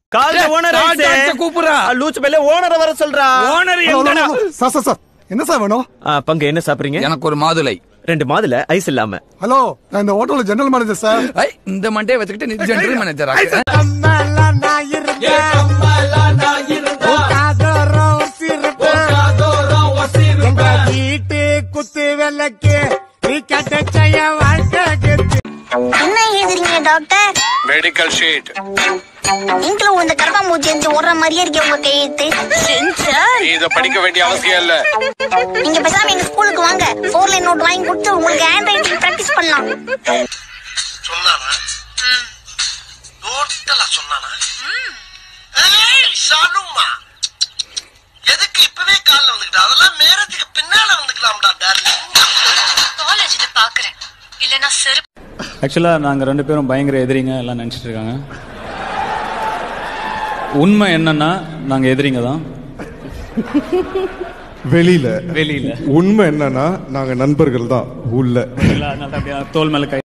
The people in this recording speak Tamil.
கால் டேய், ஓனர் கால் டாக்ஸ கூப்பிடுறா. லூச்சு பையில ஓனரை வர சொல்றா ஓனர் ஹலோ, ஹலோ, எங்கடா ஹலோ. சார் சார் சார் என்ன சார் வேணும் ஆ, பங்கு என்ன சாப்பிடுறீங்க எனக்கு ஒரு மாதுளை ரெண்டு மாதுல ஐஸ் இல்லாம ஹலோ நான் இந்த ஹோட்டல்ல ஜெனரல் மேனேஜர் சார் ஐ, இந்த மண்டே வச்சுக்கிட்டு நீ ஜெனரல் மேனேஜர் வீட்டு குத்து வெள்ளக்கு நீ கட்ட செய்ய வாழ்க்கை என்ன எழுதுறீங்க டாக்டர் மெடிக்கல் ஷீட் இங்கில உந்த கரப்பாம்பூச்சி எந்த ஓடுற மாதிரியே இருக்கே உங்க கையெழுத்து சென்சார் நீ இத படிக்க வேண்டிய அவசியம் இல்ல நீங்க பேசாம எங்க ஸ்கூலுக்கு வாங்க ஃபோர் லைன் நோட் வாங்கி கொடுத்து உங்களுக்கு ஹேண்ட் ரைட்டிங் பிராக்டிஸ் பண்ணலாம் சொன்னானா டோட்டலா சொன்னானா ஏய், ஷாலுமா எதுக்கு இப்பவே கால்ல வந்துக்கிட்ட அதெல்லாம் மேரேஜுக்கு பின்னால வந்துக்கலாம்டா டார்லிங் காலேஜ்ல பாக்குறேன் இல்லனா செருப்பு ஆக்சுவலாக நாங்கள் ரெண்டு பேரும் பயங்கர எதிரிங்க எல்லாம் நினச்சிட்டு இருக்காங்க உண்மை என்னன்னா நாங்கள் எதிரிங்க தான் வெளியில வெளியில் உண்மை என்னன்னா நாங்க நண்பர்கள் தான் உள்ள அதனால அப்படியே தோல் மேலே கை